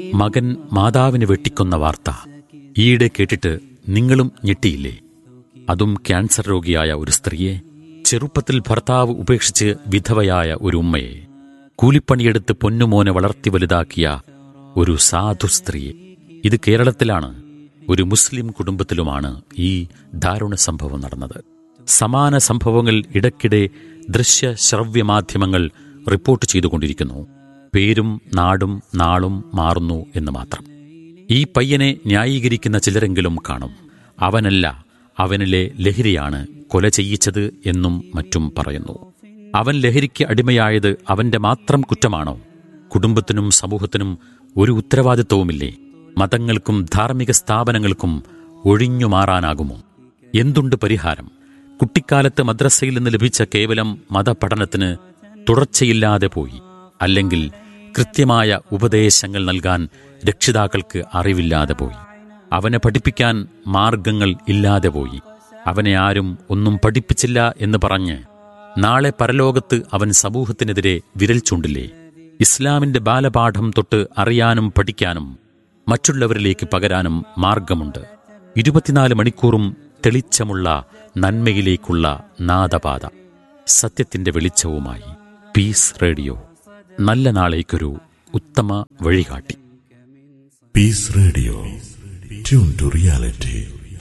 മകൻ മാതാവിനെ വെട്ടിക്കൊന്ന വാർത്ത ഈയിടെ കേട്ടിട്ട് നിങ്ങളും ഞെട്ടിയില്ലേ അതും ക്യാൻസർ രോഗിയായ ഒരു സ്ത്രീയെ ചെറുപ്പത്തിൽ ഭർത്താവ് ഉപേക്ഷിച്ച് വിധവയായ ഒരു ഉമ്മയെ കൂലിപ്പണിയെടുത്ത് പൊന്നുമോനെ വളർത്തി വലുതാക്കിയ ഒരു സാധു സ്ത്രീയെ ഇത് കേരളത്തിലാണ് ഒരു മുസ്ലിം കുടുംബത്തിലുമാണ് ഈ ദാരുണ സംഭവം നടന്നത് സമാന സംഭവങ്ങൾ ഇടയ്ക്കിടെ ദൃശ്യ ശ്രവ്യ മാധ്യമങ്ങൾ റിപ്പോർട്ട് ചെയ്തുകൊണ്ടിരിക്കുന്നു പേരും നാടും നാളും മാറുന്നു എന്ന് മാത്രം ഈ പയ്യനെ ന്യായീകരിക്കുന്ന ചിലരെങ്കിലും കാണും അവനല്ല അവനിലെ ലഹരിയാണ് കൊല ചെയ്യിച്ചത് എന്നും മറ്റും പറയുന്നു അവൻ ലഹരിക്ക് അടിമയായത് അവന്റെ മാത്രം കുറ്റമാണോ കുടുംബത്തിനും സമൂഹത്തിനും ഒരു ഉത്തരവാദിത്വവുമില്ലേ മതങ്ങൾക്കും ധാർമ്മിക സ്ഥാപനങ്ങൾക്കും ഒഴിഞ്ഞു മാറാനാകുമോ എന്തുണ്ട് പരിഹാരം കുട്ടിക്കാലത്ത് മദ്രസയിൽ നിന്ന് ലഭിച്ച കേവലം മതപഠനത്തിന് തുടർച്ചയില്ലാതെ പോയി അല്ലെങ്കിൽ കൃത്യമായ ഉപദേശങ്ങൾ നൽകാൻ രക്ഷിതാക്കൾക്ക് അറിവില്ലാതെ പോയി അവനെ പഠിപ്പിക്കാൻ മാർഗങ്ങൾ ഇല്ലാതെ പോയി അവനെ ആരും ഒന്നും പഠിപ്പിച്ചില്ല എന്ന് പറഞ്ഞ് നാളെ പരലോകത്ത് അവൻ സമൂഹത്തിനെതിരെ വിരൽ ചൂണ്ടില്ലേ ഇസ്ലാമിന്റെ ബാലപാഠം തൊട്ട് അറിയാനും പഠിക്കാനും മറ്റുള്ളവരിലേക്ക് പകരാനും മാർഗമുണ്ട് ഇരുപത്തിനാല് മണിക്കൂറും തെളിച്ചമുള്ള നന്മയിലേക്കുള്ള നാദപാത സത്യത്തിന്റെ വെളിച്ചവുമായി പീസ് റേഡിയോ നല്ല നാളേക്കൊരു ഉത്തമ വഴികാട്ടി peace radio tune to reality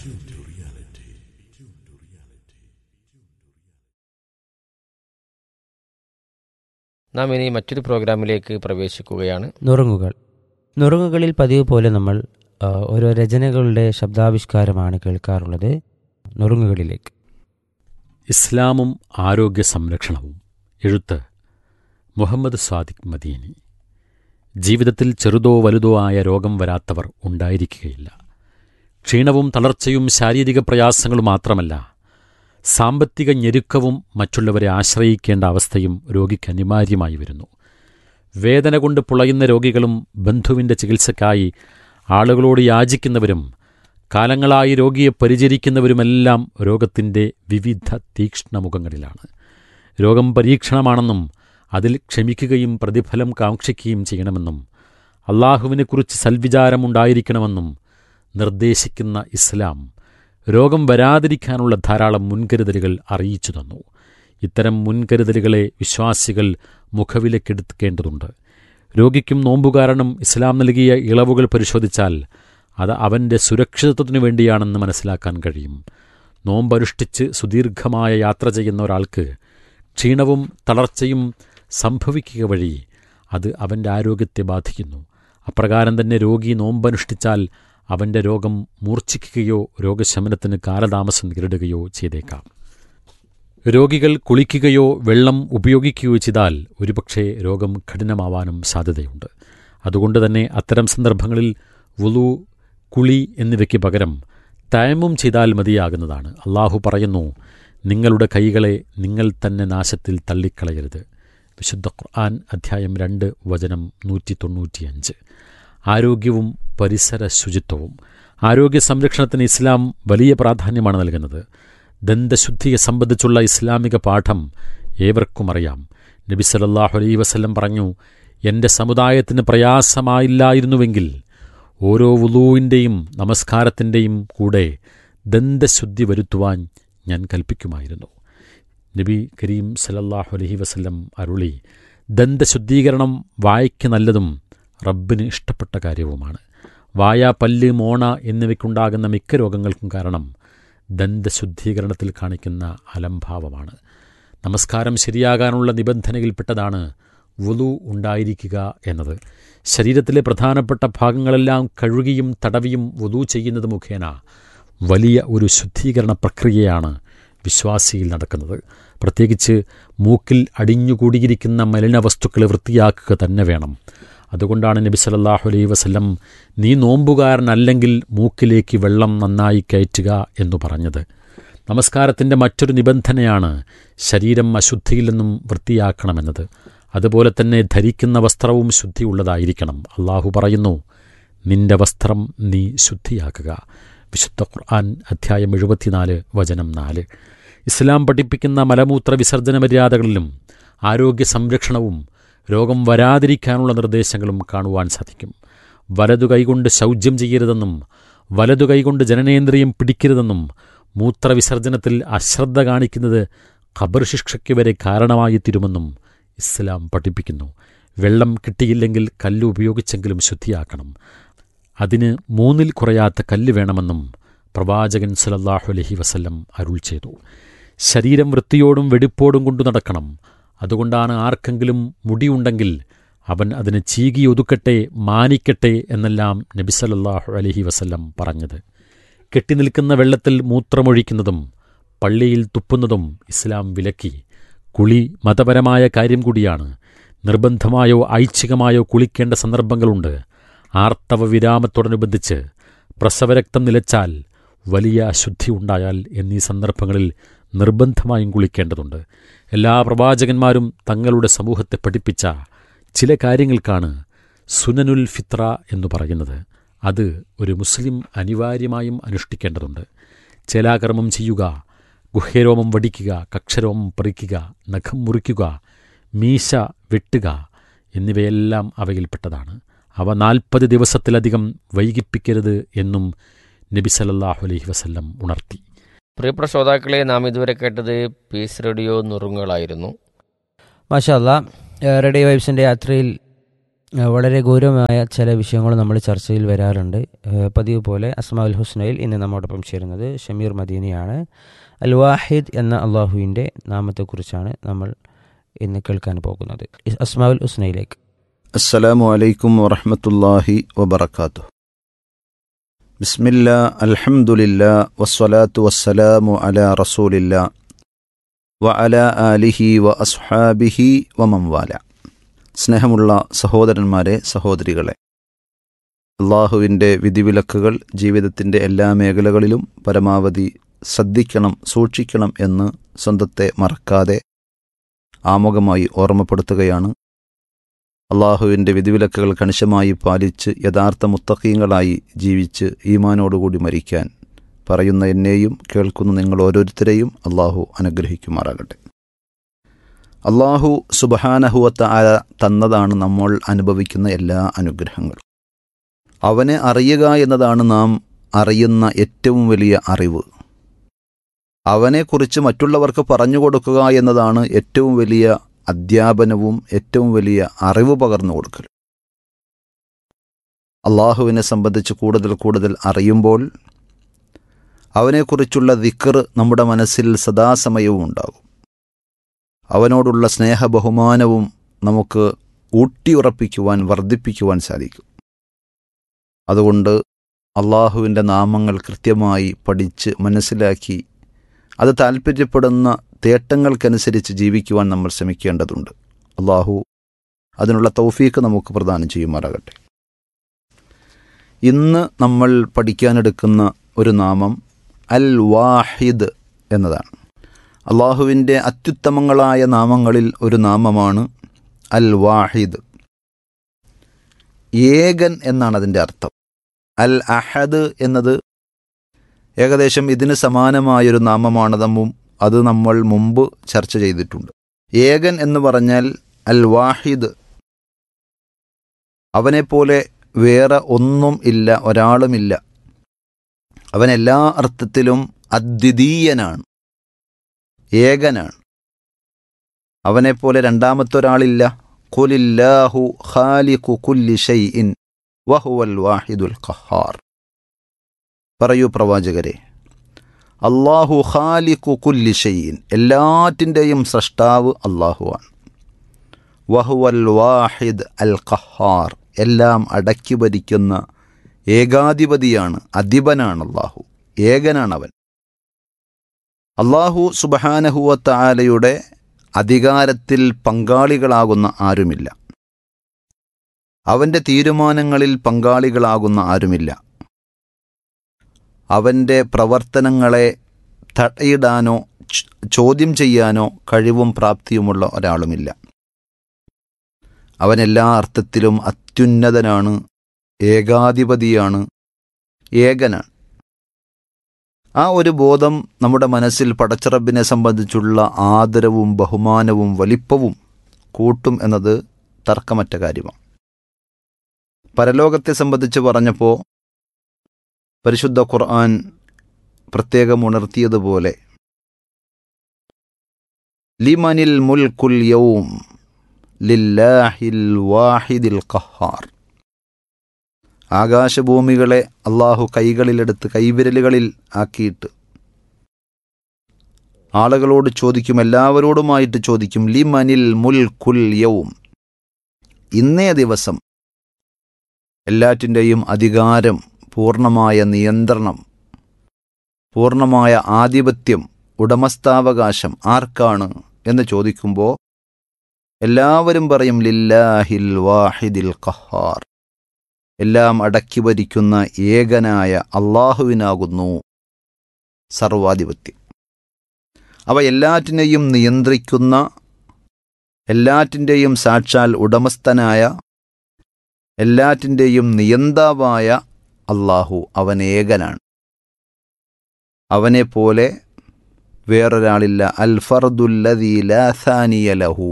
നാം ഇനി മറ്റൊരു പ്രോഗ്രാമിലേക്ക് പ്രവേശിക്കുകയാണ് നുറുങ്ങുകൾ നുറുങ്ങുകളിൽ പതിവ് പോലെ നമ്മൾ ആ, ഓരോ രചനകളുടെ ശബ്ദാവിഷ്കാരമാണ് കേൾക്കാറുള്ളത് നുറുങ്ങുകളിലേക്ക് ഇസ്ലാമും ആരോഗ്യ സംരക്ഷണവും എഴുത്ത് മുഹമ്മദ് സ്വാദിഖ് മദീനി ജീവിതത്തിൽ ചെറുതോ വലുതോ ആയ രോഗം വരാത്തവർ ഉണ്ടായിരിക്കുകയില്ല ക്ഷീണവും തളർച്ചയും ശാരീരിക പ്രയാസങ്ങളും മാത്രമല്ല സാമ്പത്തിക ഞെരുക്കവും മറ്റുള്ളവരെ ആശ്രയിക്കേണ്ട അവസ്ഥയും രോഗിക്ക് അനിവാര്യമായി വരുന്നു വേദന കൊണ്ട് പുളയുന്ന രോഗികളും ബന്ധുവിൻ്റെ ചികിത്സയ്ക്കായി ആളുകളോട് യാചിക്കുന്നവരും കാലങ്ങളായി രോഗിയെ പരിചരിക്കുന്നവരുമെല്ലാം രോഗത്തിൻ്റെ വിവിധ തീക്ഷ്ണമുഖങ്ങളിലാണ് രോഗം പരീക്ഷണമാണെന്നും അതിൽ ക്ഷമിക്കുകയും പ്രതിഫലം കാക്ഷിക്കുകയും ചെയ്യണമെന്നും അള്ളാഹുവിനെക്കുറിച്ച് സൽവിചാരമുണ്ടായിരിക്കണമെന്നും നിർദ്ദേശിക്കുന്ന ഇസ്ലാം രോഗം വരാതിരിക്കാനുള്ള ധാരാളം മുൻകരുതലുകൾ അറിയിച്ചു തന്നു ഇത്തരം മുൻകരുതലുകളെ വിശ്വാസികൾ മുഖവിലക്കെടുക്കേണ്ടതുണ്ട് രോഗിക്കും നോമ്പുകാരനും ഇസ്ലാം നൽകിയ ഇളവുകൾ പരിശോധിച്ചാൽ അത് അവൻ്റെ സുരക്ഷിതത്വത്തിനു വേണ്ടിയാണെന്ന് മനസ്സിലാക്കാൻ കഴിയും നോമ്പനുഷ്ഠിച്ച് സുദീർഘമായ യാത്ര ചെയ്യുന്ന ഒരാൾക്ക് ക്ഷീണവും തളർച്ചയും സംഭവിക്കുക വഴി അത് അവൻ്റെ ആരോഗ്യത്തെ ബാധിക്കുന്നു അപ്രകാരം തന്നെ രോഗി നോമ്പനുഷ്ഠിച്ചാൽ അവൻ്റെ രോഗം മൂർച്ഛിക്കുകയോ രോഗശമനത്തിന് കാലതാമസം നേരിടുകയോ ചെയ്തേക്കാം രോഗികൾ കുളിക്കുകയോ വെള്ളം ഉപയോഗിക്കുകയോ ചെയ്താൽ ഒരുപക്ഷെ രോഗം കഠിനമാവാനും സാധ്യതയുണ്ട് അതുകൊണ്ട് തന്നെ അത്തരം സന്ദർഭങ്ങളിൽ വുളു കുളി എന്നിവയ്ക്ക് പകരം തയമ്മും ചെയ്താൽ മതിയാകുന്നതാണ് അള്ളാഹു പറയുന്നു നിങ്ങളുടെ കൈകളെ നിങ്ങൾ തന്നെ നാശത്തിൽ തള്ളിക്കളയരുത് വിശുദ്ധ ഖുർആൻ അധ്യായം രണ്ട് വചനം നൂറ്റി തൊണ്ണൂറ്റിയഞ്ച് ആരോഗ്യവും പരിസര ശുചിത്വവും ആരോഗ്യ സംരക്ഷണത്തിന് ഇസ്ലാം വലിയ പ്രാധാന്യമാണ് നൽകുന്നത് ദന്തശുദ്ധിയെ സംബന്ധിച്ചുള്ള ഇസ്ലാമിക പാഠം ഏവർക്കും അറിയാം നബി സല്ലല്ലാഹു അലൈഹി വസല്ലം പറഞ്ഞു എൻ്റെ സമുദായത്തിന് പ്രയാസമായില്ലായിരുന്നുവെങ്കിൽ ഓരോ വുളൂവിൻ്റെയും നമസ്കാരത്തിൻ്റെയും കൂടെ ദന്തശുദ്ധി വരുത്തുവാൻ ഞാൻ കൽപ്പിക്കുമായിരുന്നു നബി കരീം സല്ലല്ലാഹു അലൈഹി വസല്ലം അരുളി ദന്തശുദ്ധീകരണം വായ്ക്ക് നല്ലതും റബ്ബിന് ഇഷ്ടപ്പെട്ട കാര്യവുമാണ് വായ പല്ല് മോണ എന്നിവയ്ക്കുണ്ടാകുന്ന മിക്ക രോഗങ്ങൾക്കും കാരണം ദന്തശുദ്ധീകരണത്തിൽ കാണിക്കുന്ന അലംഭാവമാണ് നമസ്കാരം ശരിയാകാനുള്ള നിബന്ധനയിൽപ്പെട്ടതാണ് വുളു ഉണ്ടായിരിക്കുക എന്നത് ശരീരത്തിലെ പ്രധാനപ്പെട്ട ഭാഗങ്ങളെല്ലാം കഴുകിയും തടവിയും വുളു ചെയ്യുന്നത് മുഖേന വലിയ ഒരു ശുദ്ധീകരണ പ്രക്രിയയാണ് വിശ്വാസിയിൽ നടക്കുന്നത് പ്രത്യേകിച്ച് മൂക്കിൽ അടിഞ്ഞുകൂടിയിരിക്കുന്ന മലിന വസ്തുക്കളെ വൃത്തിയാക്കുക തന്നെ വേണം അതുകൊണ്ടാണ് നബി സല്ലല്ലാഹു അലൈഹി വസല്ലം നീ നോമ്പുകാരനല്ലെങ്കിൽ മൂക്കിലേക്ക് വെള്ളം നന്നായി കയറ്റുക എന്നു പറഞ്ഞത് നമസ്കാരത്തിൻ്റെ മറ്റൊരു നിബന്ധനയാണ് ശരീരം അശുദ്ധിയിൽ നിന്നും വൃത്തിയാക്കണമെന്നത് അതുപോലെ തന്നെ ധരിക്കുന്ന വസ്ത്രവും ശുദ്ധിയുള്ളതായിരിക്കണം അള്ളാഹു പറയുന്നു നിന്റെ വസ്ത്രം നീ ശുദ്ധിയാക്കുക വിശുദ്ധ ഖുർആൻ അധ്യായം എഴുപത്തിനാല് വചനം നാല് ഇസ്ലാം പഠിപ്പിക്കുന്ന മലമൂത്ര വിസർജന മര്യാദകളിലും ആരോഗ്യ സംരക്ഷണവും രോഗം വരാതിരിക്കാനുള്ള നിർദ്ദേശങ്ങളും കാണുവാൻ സാധിക്കും വലതു കൈകൊണ്ട് ശൗചം ചെയ്യരുതെന്നും വലതു കൈകൊണ്ട് ജനനേന്ദ്രിയം പിടിക്കരുതെന്നും മൂത്രവിസർജനത്തിൽ അശ്രദ്ധ കാണിക്കുന്നത് ഖബർ ശിക്ഷയ്ക്ക് വരെ കാരണമായി തീരുമെന്നും ഇസ്ലാം പഠിപ്പിക്കുന്നു വെള്ളം കിട്ടിയില്ലെങ്കിൽ കല്ല് ഉപയോഗിച്ചെങ്കിലും ശുദ്ധിയാക്കണം അതിന് മൂന്നിൽ കുറയാത്ത കല്ല് വേണമെന്നും പ്രവാചകൻ സലല്ലാഹു അലഹി വസല്ലം അരുൾ ചെയ്തു ശരീരം വൃത്തിയോടും വെടിപ്പോടും കൊണ്ടു നടക്കണം അതുകൊണ്ടാണ് ആർക്കെങ്കിലും മുടിയുണ്ടെങ്കിൽ അവൻ അതിനെ ചീകി ഒതുക്കട്ടെ മാനിക്കട്ടെ എന്നെല്ലാം നബി സല്ലല്ലാഹു അലഹി വസല്ലം പറഞ്ഞത് കെട്ടിനിൽക്കുന്ന വെള്ളത്തിൽ മൂത്രമൊഴിക്കുന്നതും പള്ളിയിൽ തുപ്പുന്നതും ഇസ്ലാം വിലക്കി കുളി മതപരമായ കാര്യം കൂടിയാണ് നിർബന്ധമായോ ഐച്ഛികമായോ കുളിക്കേണ്ട സന്ദർഭങ്ങളുണ്ട് ആർത്തവ വിരാമത്തോടനുബന്ധിച്ച് പ്രസവരക്തം നിലച്ചാൽ വലിയ അശുദ്ധി ഉണ്ടായാൽ എന്നീ സന്ദർഭങ്ങളിൽ നിർബന്ധമായും കുളിക്കേണ്ടതുണ്ട് എല്ലാ പ്രവാചകന്മാരും തങ്ങളുടെ സമൂഹത്തെ പഠിപ്പിച്ച ചില കാര്യങ്ങൾക്കാണ് സുനനുൽ ഫിത്ര എന്ന് പറയുന്നത് അത് ഒരു മുസ്ലിം അനിവാര്യമായും അനുഷ്ഠിക്കേണ്ടതുണ്ട് ചേലാകർമ്മം ചെയ്യുക ഗുഹ്യരോമം വടിക്കുക കക്ഷരോമം പറിക്കുക നഖം മുറിക്കുക മീശ വെട്ടുക എന്നിവയെല്ലാം അവയിൽപ്പെട്ടതാണ് അവ നാൽപ്പത് ദിവസത്തിലധികം വൈകിപ്പിക്കരുത് എന്നും നബി സല്ലല്ലാഹു അലൈഹി വസല്ലം ഉണർത്തി പ്രിയപ്പെട്ട ശ്രോതാക്കളെ നാം ഇതുവരെ കേട്ടത് പീസ് റേഡിയോ നുറുങ്ങുകളായിരുന്നു മാഷല്ല റേഡിയോ വൈബ്സിൻ്റെ യാത്രയിൽ ആ, വളരെ ഗൗരവമായ ചില വിഷയങ്ങൾ നമ്മൾ ചർച്ചയിൽ വരാറുണ്ട് ആ, പതിവ് പോലെ അസ്മാഉൽ ഹുസ്നയിൽ ഇന്ന് നമ്മോടൊപ്പം ചേരുന്നത് ഷമീർ മദീനിയാണ് അൽ വാഹിദ് എന്ന അള്ളാഹുവിൻ്റെ നാമത്തെക്കുറിച്ചാണ് നമ്മൾ ഇന്ന് കേൾക്കാൻ പോകുന്നത് അസ്മാഉൽ ഹുസ്നയിലേക്ക് السلام عليكم ورحمة الله وبركاته بسم الله الحمد لله والصلاة والسلام على رسول الله وعلى آله وأصحابه ومن والاه സ്നേഹമുള്ള സഹോദരന്മാരെ സഹോദരികളെ അള്ളാഹുവിൻ്റെ വിധിവിലക്കുകൾ ജീവിതത്തിൻ്റെ എല്ലാ മേഖലകളിലും പരമാവധി ശ്രദ്ധിക്കണം സൂക്ഷിക്കണം എന്ന് സ്വന്തത്തെ മറക്കാതെ ആമുഖമായി ഓർമ്മപ്പെടുത്തുകയാണ് അള്ളാഹുവിൻ്റെ വിധിവിലക്കുകൾ കണിശമായി പാലിച്ച് യഥാർത്ഥ മുത്തക്കീങ്ങളായി ജീവിച്ച് ഈമാനോടുകൂടി മരിക്കാൻ പറയുന്ന എന്നെയും കേൾക്കുന്ന നിങ്ങൾ ഓരോരുത്തരെയും അള്ളാഹു അനുഗ്രഹിക്കുമാറാകട്ടെ അള്ളാഹു സുബഹാനഹുവത്ത ആയ തന്നതാണ് നമ്മൾ അനുഭവിക്കുന്ന എല്ലാ അനുഗ്രഹങ്ങളും അവനെ അറിയുക എന്നതാണ് നാം അറിയുന്ന ഏറ്റവും വലിയ അറിവ് അവനെക്കുറിച്ച് മറ്റുള്ളവർക്ക് പറഞ്ഞു കൊടുക്കുക എന്നതാണ് ഏറ്റവും വലിയ അധ്യാപനവും ഏറ്റവും വലിയ അറിവ് പകർന്നു കൊടുക്കലും അള്ളാഹുവിനെ സംബന്ധിച്ച് കൂടുതൽ കൂടുതൽ അറിയുമ്പോൾ അവനെക്കുറിച്ചുള്ള ദിക്കർ നമ്മുടെ മനസ്സിൽ സദാസമയവും ഉണ്ടാകും അവനോടുള്ള സ്നേഹ ബഹുമാനവും നമുക്ക് ഊട്ടിയുറപ്പിക്കുവാൻ വർദ്ധിപ്പിക്കുവാൻ സാധിക്കും അതുകൊണ്ട് അള്ളാഹുവിൻ്റെ നാമങ്ങൾ കൃത്യമായി പഠിച്ച് മനസ്സിലാക്കി അത് താൽപ്പര്യപ്പെടുന്ന തേട്ടങ്ങൾക്കനുസരിച്ച് ജീവിക്കുവാൻ നമ്മൾ ശ്രമിക്കേണ്ടതുണ്ട് അള്ളാഹു അതിനുള്ള തൗഫീക്ക് നമുക്ക് പ്രദാനം ചെയ്യുമാറാകട്ടെ ഇന്ന് നമ്മൾ പഠിക്കാനെടുക്കുന്ന ഒരു നാമം അൽ വാഹിദ് എന്നതാണ് അള്ളാഹുവിൻ്റെ അത്യുത്തമങ്ങളായ നാമങ്ങളിൽ ഒരു നാമമാണ് അൽ വാഹിദ് ഏകൻ എന്നാണ് അതിൻ്റെ അർത്ഥം അൽ അഹദ് എന്നത് ഏകദേശം ഇതിന് സമാനമായൊരു നാമമാണ് നമ്മും അത് നമ്മൾ മുമ്പ് ചർച്ച ചെയ്തിട്ടുണ്ട് ഏകൻ എന്ന് പറഞ്ഞാൽ അൽ വാഹിദ് അവനെപ്പോലെ വേറെ ഒന്നും ഇല്ല ഒരാളുമില്ല അവൻ എല്ലാ അർത്ഥത്തിലും അദ്വിതീയനാണ് ഏകനാണ് അവനെപ്പോലെ രണ്ടാമത്തൊരാളില്ല കുലില്ലാഹു ഖാലിഖു കുല്ലി ഷൈഇൻ വഹുവൽ വാഹിദുൽ ഖഹാർ പറയൂ പ്രവാചകരെ അള്ളാഹു ഖാലിഖു കുല്ലി ഷൈഇൻ എല്ലാറ്റിൻ്റെയും സൃഷ്ടാവ് അള്ളാഹുവാണ് വഹുവൽ വാഹിദ് അൽ ഖഹാർ എല്ലാം അടക്കി ഭരിക്കുന്ന ഏകാധിപതിയാണ് അധിപനാണ് അള്ളാഹു ഏകനാണവൻ അള്ളാഹു സുബഹാനഹുവത്ത ആലയുടെ അധികാരത്തിൽ പങ്കാളികളാകുന്ന ആരുമില്ല അവൻ്റെ തീരുമാനങ്ങളിൽ പങ്കാളികളാകുന്ന ആരുമില്ല അവൻ്റെ പ്രവർത്തനങ്ങളെ തടയിടാനോ ച്- ചോദ്യം ചെയ്യാനോ കഴിവും പ്രാപ്തിയുമുള്ള ഒരാളുമില്ല അവൻ എല്ലാ അർത്ഥത്തിലും അത്യുന്നതനാണ് ഏകാധിപതിയാണ് ഏകനാണ് ആ ഒരു ബോധം നമ്മുടെ മനസ്സിൽ പടച്ചിറബിനെ സംബന്ധിച്ചുള്ള ആദരവും ബഹുമാനവും വലിപ്പവും കൂട്ടും എന്നത് തർക്കമറ്റ കാര്യമാണ് പരലോകത്തെ സംബന്ധിച്ച് പറഞ്ഞപ്പോൾ പരിശുദ്ധ ഖുർആൻ പ്രത്യേകം ഉണർത്തിയതുപോലെ ലിമനിൽ മുൽക്കുൽ യൗം ലില്ലാഹിൽ വാഹിദിൽ ഖഹാർ ആകാശഭൂമികളെ അള്ളാഹു കൈകളിലെടുത്ത് കൈവിരലുകളിൽ ആക്കിയിട്ട് ആളുകളോട് ചോദിക്കും എല്ലാവരോടുമായിട്ട് ചോദിക്കും ലിമനിൽ മുൽക്കുൽ യൗം ഇന്നേ ദിവസം എല്ലാറ്റിൻ്റെയും അധികാരം പൂർണ്ണമായ നിയന്ത്രണം പൂർണ്ണമായ ആധിപത്യം ഉടമസ്ഥാവകാശം ആർക്കാണ് എന്ന് ചോദിക്കുമ്പോൾ എല്ലാവരും പറയും ലില്ലാഹിൽ വാഹിദിൽ ഖഹാർ എല്ലാം അടക്കി ഭരിക്കുന്ന ഏകനായ അള്ളാഹുവിനാകുന്നു സർവാധിപത്യം അവ എല്ലാറ്റിനെയും നിയന്ത്രിക്കുന്ന എല്ലാറ്റിൻ്റെയും സാക്ഷാൽ ഉടമസ്ഥനായ എല്ലാറ്റിൻ്റെയും നിയന്താവായ അള്ളാഹു അവൻ ഏകനാണ് അവനെപ്പോലെ വേറൊരാളില്ല അൽ ഫർദുല്ലദീ ലാ സാനിയ ലഹു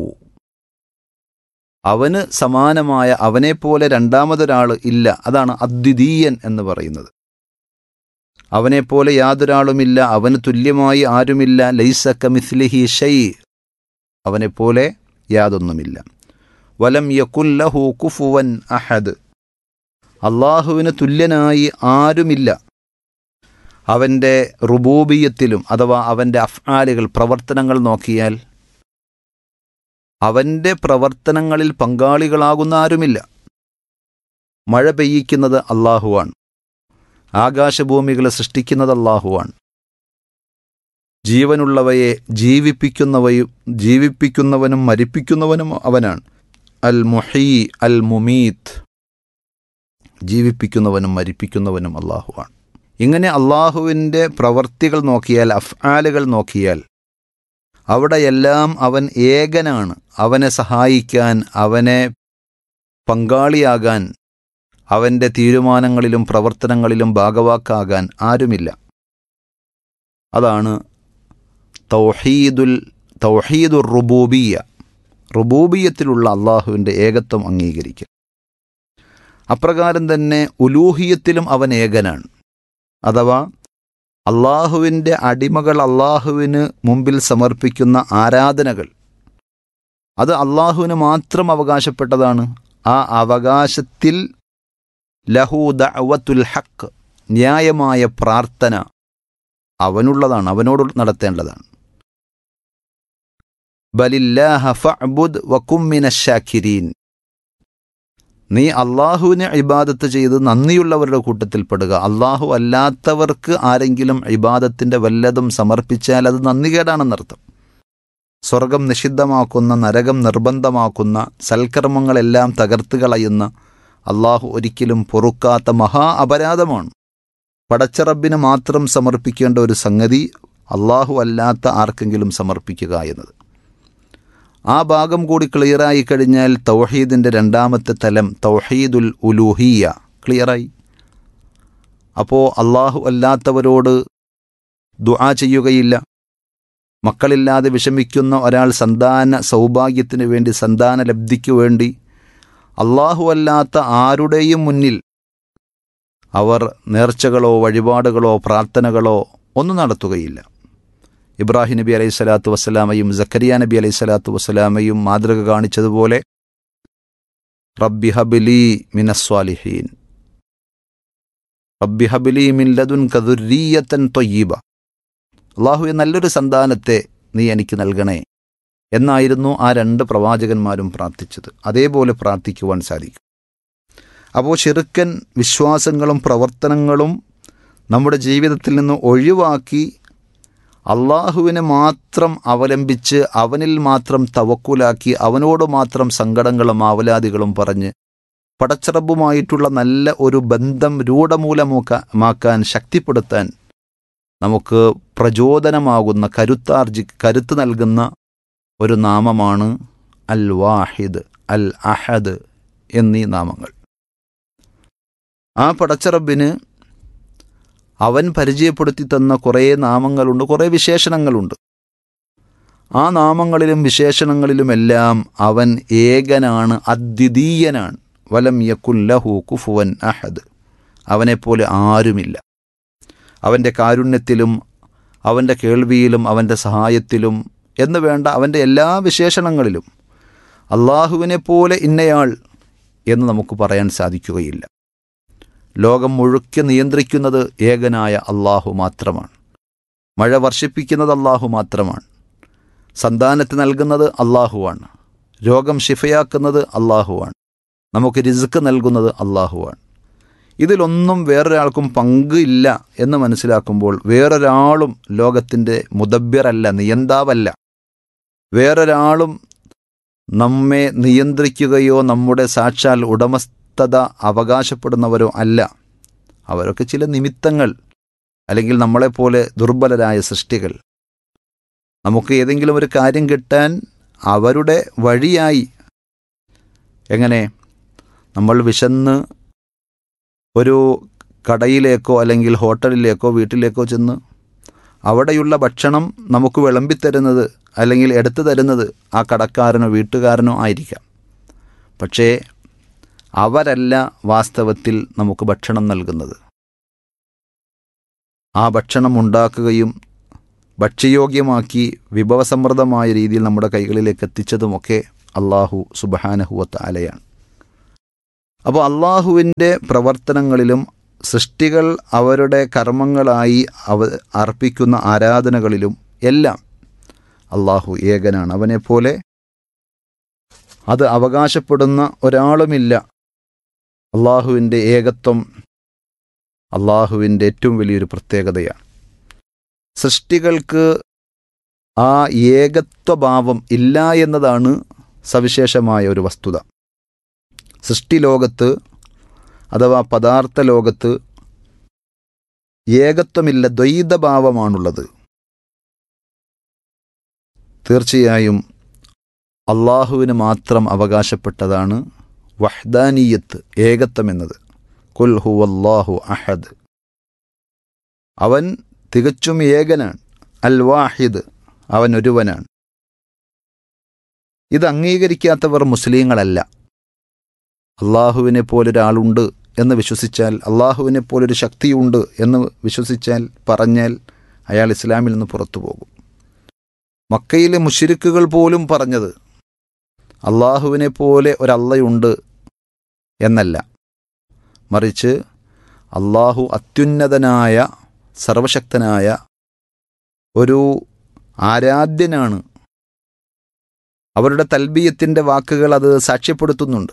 അവന് സമാനമായ അവനെപ്പോലെ രണ്ടാമതൊരാൾ ഇല്ല അതാണ് അദ്വിതീയൻ എന്ന് പറയുന്നത് അവനെപ്പോലെ യാതൊരാളുമില്ല അവന് തുല്യമായി ആരുമില്ല ലൈസക്ക മിസ്ലിഹി ഷൈ അവനെപ്പോലെ യാതൊന്നുമില്ല വലം യക്കുല്ലഹു കുഫുവൻ അഹദ് അള്ളാഹുവിന് തുല്യനായി ആരുമില്ല അവൻ്റെ റുബൂബിയത്തിലും അഥവാ അവൻ്റെ അഫ്ആലുകൾ പ്രവർത്തനങ്ങൾ നോക്കിയാൽ അവൻ്റെ പ്രവർത്തനങ്ങളിൽ പങ്കാളികളാകുന്ന ആരുമില്ല മഴ പെയ്യിക്കുന്നത് അള്ളാഹുവാണ് ആകാശഭൂമികളെ സൃഷ്ടിക്കുന്നത് അള്ളാഹുവാണ് ജീവനുള്ളവയെ ജീവിപ്പിക്കുന്നവയും ജീവിപ്പിക്കുന്നവനും മരിപ്പിക്കുന്നവനും അവനാണ് അൽ മുഹീ അൽ മുമീത്ത് ജീവിപ്പിക്കുന്നവനും മരിപ്പിക്കുന്നവനും അള്ളാഹുവാണ് ഇങ്ങനെ അള്ളാഹുവിൻ്റെ പ്രവർത്തികൾ നോക്കിയാൽ അഫ്ആലുകൾ നോക്കിയാൽ അവിടെയെല്ലാം അവൻ ഏകനാണ് അവനെ സഹായിക്കാൻ അവനെ പങ്കാളിയാകാൻ അവൻ്റെ തീരുമാനങ്ങളിലും പ്രവർത്തനങ്ങളിലും ഭാഗവാക്കാകാൻ ആരുമില്ല അതാണ് തൗഹീദുൽ തൗഹീദുർ റുബൂബിയ റുബൂബിയത്തിലുള്ള അള്ളാഹുവിൻ്റെ ഏകത്വം അംഗീകരിക്കൽ അപ്രകാരം തന്നെ ഉലൂഹിയത്തിലും അവൻ ഏകനാണ് അഥവാ അള്ളാഹുവിൻ്റെ അടിമകൾ അള്ളാഹുവിന് മുമ്പിൽ സമർപ്പിക്കുന്ന ആരാധനകൾ അത് അള്ളാഹുവിന് മാത്രം അവകാശപ്പെട്ടതാണ് ആ അവകാശത്തിൽ ലഹു ദഅവത്തുൽ ഹക്ക് ന്യായമായ പ്രാർത്ഥന അവനുള്ളതാണ് അവനോട് നടത്തേണ്ടതാണ് ബലില്ലാഹ ഫഅബുദ് വകുമ്മിന ഷാക്കിരീൻ നീ അള്ളാഹുവിനെ ഇബാദത്ത് ചെയ്ത് നന്ദിയുള്ളവരുടെ കൂട്ടത്തിൽപ്പെടുക അള്ളാഹു അല്ലാത്തവർക്ക് ആരെങ്കിലും ഇബാദത്തിൻ്റെ വല്ലതും സമർപ്പിച്ചാൽ അത് നന്ദികേടാണെന്നർത്ഥം സ്വർഗം നിഷിദ്ധമാക്കുന്ന നരകം നിർബന്ധമാക്കുന്ന സൽക്കർമ്മങ്ങളെല്ലാം തകർത്ത് കളയുന്ന അള്ളാഹു ഒരിക്കലും പൊറുക്കാത്ത മഹാ അപരാധമാണ് പടച്ചറബിന് മാത്രം സമർപ്പിക്കേണ്ട ഒരു സംഗതി അള്ളാഹു അല്ലാത്ത ആർക്കെങ്കിലും സമർപ്പിക്കുക എന്നത് ആ ഭാഗം കൂടി ക്ലിയറായി കഴിഞ്ഞാൽ തൗഹീദിൻ്റെ രണ്ടാമത്തെ തലം തൗഹീദുൽ ഉലൂഹിയ ക്ലിയറായി അപ്പോൾ അള്ളാഹു അല്ലാത്തവരോട് ദുആ ചെയ്യുകയില്ല മക്കളില്ലാതെ വിഷമിക്കുന്ന ഒരാൾ സന്താന സൗഭാഗ്യത്തിന് വേണ്ടി സന്താന ലബ്ധിക്കു വേണ്ടി അള്ളാഹു അല്ലാത്ത ആരുടെയും മുന്നിൽ അവർ നേർച്ചകളോ വഴിപാടുകളോ പ്രാർത്ഥനകളോ ഒന്നും നടത്തുകയില്ല ഇബ്രാഹിം നബി അലൈഹി സ്വലാത്തു വസ്സലാമയും സക്കരിയ നബി അലൈഹി സ്വലാത്തു വസ്സലാമയും മാതൃക കാണിച്ചതുപോലെ റബ്ബി ഹബിലി മിനസ്വാലിഹീൻ റബ്ബി ഹബിലി മിൻ ലദുൻ കദുരീയത്തൻ തൊയ്യീബ അള്ളാഹുവെ നല്ലൊരു സന്താനത്തെ നീ എനിക്ക് നൽകണേ എന്നായിരുന്നു ആ രണ്ട് പ്രവാചകന്മാരും പ്രാർത്ഥിച്ചത് അതേപോലെ പ്രാർത്ഥിക്കുവാൻ സാധിക്കും അപ്പോൾ ചെറുക്കൻ വിശ്വാസങ്ങളും പ്രവർത്തനങ്ങളും നമ്മുടെ ജീവിതത്തിൽ നിന്ന് ഒഴിവാക്കി അള്ളാഹുവിനെ മാത്രം അവലംബിച്ച് അവനിൽ മാത്രം തവക്കുലാക്കി അവനോട് മാത്രം സങ്കടങ്ങളും ആവലാദികളും പറഞ്ഞ് പടച്ചറബുമായിട്ടുള്ള നല്ല ഒരു ബന്ധം രൂഢമൂലമാക്കാൻ ശക്തിപ്പെടുത്താൻ നമുക്ക് പ്രചോദനമാകുന്ന കരുത്താർജി കരുത്ത് നൽകുന്ന ഒരു നാമമാണ് അൽ വാഹിദ് അൽ അഹദ് എന്നീ നാമങ്ങൾ ആ പടച്ചറബിന് അവൻ പരിചയപ്പെടുത്തി തന്ന കുറേ നാമങ്ങളുണ്ട് കുറേ വിശേഷണങ്ങളുണ്ട് ആ നാമങ്ങളിലും വിശേഷണങ്ങളിലുമെല്ലാം അവൻ ഏകനാണ് അദ്വിതീയനാണ് വലം യക്കുല്ലഹു കുഫുവൻ അഹദ് അവനെപ്പോലെ ആരുമില്ല അവൻ്റെ കാരുണ്യത്തിലും അവൻ്റെ കേൾവിയിലും അവൻ്റെ സഹായത്തിലും എന്ന് വേണ്ട അവൻ്റെ എല്ലാ വിശേഷണങ്ങളിലും അള്ളാഹുവിനെ പോലെ ഇന്നയാൾ എന്ന് നമുക്ക് പറയാൻ സാധിക്കുകയില്ല ലോകം മുഴുക്കെ നിയന്ത്രിക്കുന്നത് ഏകനായ അള്ളാഹു മാത്രമാണ് മഴ വർഷിപ്പിക്കുന്നത് അള്ളാഹു മാത്രമാണ് സന്താനത്തെ നൽകുന്നത് അള്ളാഹുവാണ് രോഗം ശിഫയാക്കുന്നത് അള്ളാഹുവാണ് നമുക്ക് രിസുക്ക് നൽകുന്നത് അള്ളാഹുവാണ് ഇതിലൊന്നും വേറൊരാൾക്കും പങ്കില്ല എന്ന് മനസ്സിലാക്കുമ്പോൾ വേറൊരാളും ലോകത്തിൻ്റെ മുദബ്യറല്ല നിയന്താവല്ല വേറൊരാളും നമ്മെ നിയന്ത്രിക്കുകയോ നമ്മുടെ സാക്ഷാൽ ഉടമസ്ഥത അവകാശപ്പെടുന്നവരോ അല്ല അവരൊക്കെ ചില നിമിത്തങ്ങൾ അല്ലെങ്കിൽ നമ്മളെപ്പോലെ ദുർബലരായ സൃഷ്ടികൾ നമുക്ക് ഏതെങ്കിലും ഒരു കാര്യം കിട്ടാൻ അവരുടെ വഴിയായി എങ്ങനെ നമ്മൾ വിശന്ന് ഒരു കടയിലേക്കോ അല്ലെങ്കിൽ ഹോട്ടലിലേക്കോ വീട്ടിലേക്കോ ചെന്ന് അവിടെയുള്ള ഭക്ഷണം നമുക്ക് വിളമ്പിത്തരുന്നത് അല്ലെങ്കിൽ എടുത്തു തരുന്നത് ആ കടക്കാരനോ വീട്ടുകാരനോ ആയിരിക്കാം പക്ഷേ അവരല്ല വാസ്തവത്തിൽ നമുക്ക് ഭക്ഷണം നൽകുന്നത് ആ ഭക്ഷണം ഉണ്ടാക്കുകയും ഭക്ഷ്യയോഗ്യമാക്കി വിഭവസമൃദ്ധമായ രീതിയിൽ നമ്മുടെ കൈകളിലേക്ക് എത്തിച്ചതുമൊക്കെ അള്ളാഹു സുബഹാനഹുവത്ത് അലയാണ് അപ്പോൾ അള്ളാഹുവിൻ്റെ പ്രവർത്തനങ്ങളിലും സൃഷ്ടികൾ അവരുടെ കർമ്മങ്ങളായി അവ അർപ്പിക്കുന്ന ആരാധനകളിലും എല്ലാം അള്ളാഹു ഏകനാണ് അവനെപ്പോലെ അത് അവകാശപ്പെടുന്ന ഒരാളുമില്ല അള്ളാഹുവിൻ്റെ ഏകത്വം അള്ളാഹുവിൻ്റെ ഏറ്റവും വലിയൊരു പ്രത്യേകതയാണ് സൃഷ്ടികൾക്ക് ആ ഏകത്വഭാവം ഇല്ല എന്നതാണ് സവിശേഷമായ ഒരു വസ്തുത സൃഷ്ടിലോകത്ത് അഥവാ പദാർത്ഥ ലോകത്ത് ഏകത്വമില്ല ദ്വൈതഭാവമാണുള്ളത് തീർച്ചയായും അള്ളാഹുവിന് മാത്രം അവകാശപ്പെട്ടതാണ് വഹ്ദാനീയത്ത് ഏകത്വം എന്നത് കുൽ ഹുവല്ലാഹു അഹദ് അവൻ തികച്ചും ഏകനാണ് അൽ വാഹിദ് അവൻ ഒരുവനാണ് ഇത് അംഗീകരിക്കാത്തവർ മുസ്ലിങ്ങളല്ല അള്ളാഹുവിനെ പോലൊരാളുണ്ട് എന്ന് വിശ്വസിച്ചാൽ അള്ളാഹുവിനെ പോലൊരു ശക്തിയുണ്ട് എന്ന് വിശ്വസിച്ചാൽ പറഞ്ഞാൽ അയാൾ ഇസ്ലാമിൽ നിന്ന് പുറത്തു പോകും മക്കയിലെ മുഷിരിക്കുകൾ പോലും പറഞ്ഞത് അള്ളാഹുവിനെ പോലെ ഒരള്ളയുണ്ട് എന്നല്ല മറിച്ച് അള്ളാഹു അത്യുന്നതനായ സർവശക്തനായ ഒരു ആരാധ്യനാണ് അവരുടെ തൽബീയത്തിൻ്റെ വാക്കുകൾ അത് സാക്ഷ്യപ്പെടുത്തുന്നുണ്ട്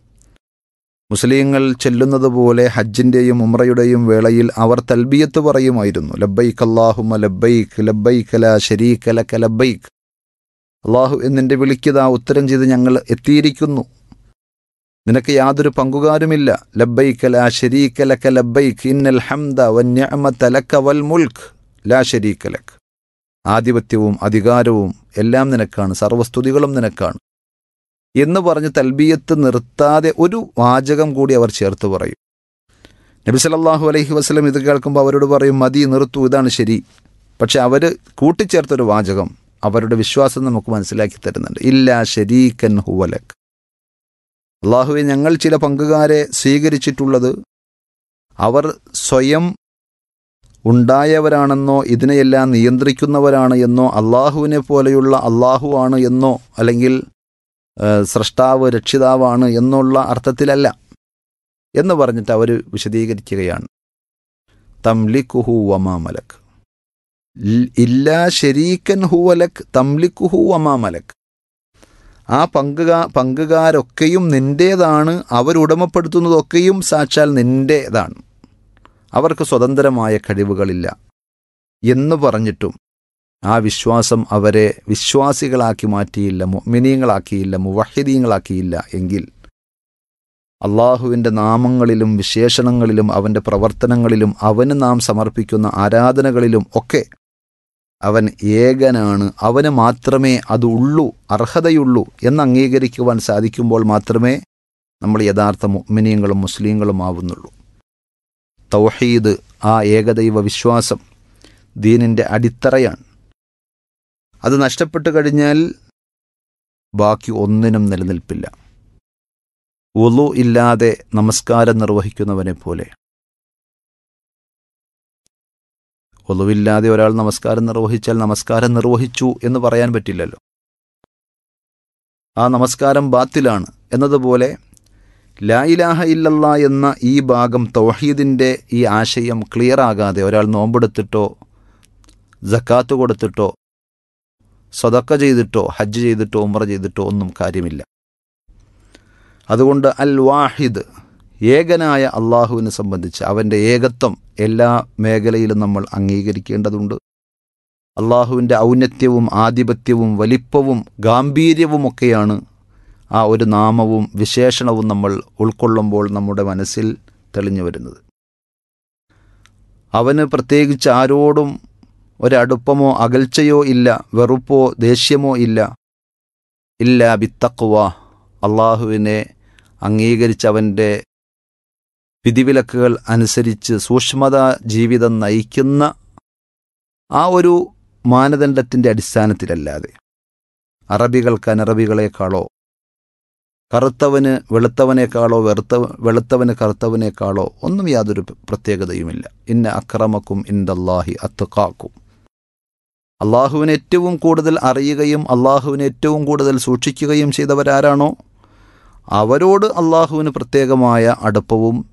മുസ്ലിങ്ങൾ ചെല്ലുന്നത് പോലെ ഹജ്ജിൻ്റെയും ഉമ്രയുടെയും വേളയിൽ അവർ തൽബിയത്ത് പറയുമായിരുന്നു ലബ്ബൈക്ക് അള്ളാഹുമ ലബ്ബൈക്ക് ലബ്ബൈക്ക് ല ഷരീഖ് ലക ലബ്ബൈക്ക് അള്ളാഹു എന്നിൻ്റെ വിളിക്കതാ ഉത്തരം ചെയ്ത് ഞങ്ങൾ എത്തിയിരിക്കുന്നു നിനക്ക് യാതൊരു പങ്കുകാരുമില്ല ലബ്ബൈക്ക് ലാ ഷരീഖ ലക ലബ്ബൈക്ക് ഇന്നൽ ഹംദ വന്യമത ലക വൽ മുൽക്ക് ലാ ഷരീഖ ലക് ആധിപത്യവും അധികാരവും എല്ലാം നിനക്കാണ് സർവസ്തുതികളും നിനക്കാണ് എന്ന് പറഞ്ഞ് തൽബിയത്ത് നിർത്താതെ ഒരു വാചകം കൂടി അവർ ചേർത്ത് പറയും നബി സല്ലല്ലാഹു അലൈഹി വസല്ലം ഇത് കേൾക്കുമ്പോൾ അവരോട് പറയും മതി നിർത്തു ഇതാണ് ശരി പക്ഷെ അവർ കൂട്ടിച്ചേർത്തൊരു വാചകം അവരുടെ വിശ്വാസം നമുക്ക് മനസ്സിലാക്കി തരുന്നുണ്ട് ഇല്ല ശരീക്കൻ ഹുവലക് അള്ളാഹുവെ ഞങ്ങൾ ചില പങ്കുകാരെ സ്വീകരിച്ചിട്ടുള്ളത് അവർ സ്വയം ഉണ്ടായവരാണെന്നോ ഇതിനെയെല്ലാം നിയന്ത്രിക്കുന്നവരാണ് എന്നോ അള്ളാഹുവിനെ പോലെയുള്ള അള്ളാഹു ആണ് എന്നോ അല്ലെങ്കിൽ ഏഹ്, സ്രഷ്ടാവ് രക്ഷിതാവാണ് എന്നുള്ള അർത്ഥത്തിലല്ല എന്ന് പറഞ്ഞിട്ട് അവർ വിശദീകരിക്കുകയാണ് തംലിക്കുഹു വമാമലക് ഇല്ലാ ശരീക്കൻ ഹുവലക് തംലിക്കുഹു വമാമലക് ആ പങ്കുകാ പങ്കുകാരൊക്കെയും നിൻ്റേതാണ് അവരുടമപ്പെടുത്തുന്നതൊക്കെയും സാക്ഷാൽ നിൻ്റേതാണ് അവർക്ക് സ്വതന്ത്രമായ കഴിവുകളില്ല എന്ന് പറഞ്ഞിട്ടും ആ വിശ്വാസം അവരെ വിശ്വാസികളാക്കി മാറ്റിയില്ല മുഅ്മിനീങ്ങളാക്കിയില്ല മുവഹിദീങ്ങളാക്കിയില്ല എങ്കിൽ അള്ളാഹുവിൻ്റെ നാമങ്ങളിലും വിശേഷണങ്ങളിലും അവൻ്റെ പ്രവർത്തനങ്ങളിലും അവന് നാം സമർപ്പിക്കുന്ന ആരാധനകളിലും ഒക്കെ അവൻ ഏകനാണ് അവന് മാത്രമേ അത് ഉള്ളൂ അർഹതയുള്ളൂ എന്ന് അംഗീകരിക്കുവാൻ സാധിക്കുമ്പോൾ മാത്രമേ നമ്മൾ യഥാർത്ഥ മുഅ്മിനീങ്ങളും മുസ്ലിങ്ങളും ആവുന്നുള്ളൂ തൗഹീദ് ആ ഏകദൈവ വിശ്വാസം ദീനിൻ്റെ അടിത്തറയാണ് അത് നഷ്ടപ്പെട്ടു കഴിഞ്ഞാൽ ബാക്കി ഒന്നിനും നിലനിൽപ്പില്ല ഒലു ഇല്ലാതെ നമസ്കാരം നിർവഹിക്കുന്നവനെ പോലെ ഒലുവില്ലാതെ ഒരാൾ നമസ്കാരം നിർവഹിച്ചാൽ നമസ്കാരം നിർവഹിച്ചു എന്ന് പറയാൻ പറ്റില്ലല്ലോ ആ നമസ്കാരം ബാത്തിലാണ് എന്നതുപോലെ ലാ ഇലാഹ ഇല്ലല്ല എന്ന ഈ ഭാഗം തൗഹീദിൻ്റെ ഈ ആശയം ക്ലിയർ ആകാതെ ഒരാൾ നോമ്പെടുത്തിട്ടോ ജക്കാത്ത് കൊടുത്തിട്ടോ സ്വതക്ക ചെയ്തിട്ടോ ഹജ്ജ് ചെയ്തിട്ടോ ഉമ്ര ചെയ്തിട്ടോ ഒന്നും കാര്യമില്ല അതുകൊണ്ട് അൽ വാഹിദ് ഏകനായ അള്ളാഹുവിനെ സംബന്ധിച്ച് അവൻ്റെ ഏകത്വം എല്ലാ മേഖലയിലും നമ്മൾ അംഗീകരിക്കേണ്ടതുണ്ട് അള്ളാഹുവിൻ്റെ ഔന്നത്യവും ആധിപത്യവും വലിപ്പവും ഗാംഭീര്യവുമൊക്കെയാണ് ആ ഒരു നാമവും വിശേഷണവും നമ്മൾ ഉൾക്കൊള്ളുമ്പോൾ നമ്മുടെ മനസ്സിൽ തെളിഞ്ഞു വരുന്നത് അവന് പ്രത്യേകിച്ച് ആരോടും ഒരടുപ്പമോ അകൽച്ചയോ ഇല്ല വെറുപ്പോ ദേഷ്യമോ ഇല്ല ഇല്ല ബിത്തക്കുവ അള്ളാഹുവിനെ അംഗീകരിച്ചവൻ്റെ വിധിവിലക്കുകൾ അനുസരിച്ച് സൂക്ഷ്മത ജീവിതം നയിക്കുന്ന ആ ഒരു മാനദണ്ഡത്തിൻ്റെ അടിസ്ഥാനത്തിലല്ലാതെ അറബികൾക്ക് അനറബികളെക്കാളോ കറുത്തവന് വെളുത്തവനേക്കാളോ വെറുത്ത വെളുത്തവന് കറുത്തവനേക്കാളോ ഒന്നും യാതൊരു പ്രത്യേകതയുമില്ല ഇന്ന അക്രമക്കും ഇൻദല്ലാഹി അത്തുക്കാക്കും അള്ളാഹുവിനെ ഏറ്റവും കൂടുതൽ അറിയുകയും അള്ളാഹുവിനെ ഏറ്റവും കൂടുതൽ സൂക്ഷിക്കുകയും ചെയ്തവരാരാണോ അവരോട് അള്ളാഹുവിന് പ്രത്യേകമായ അടുപ്പവും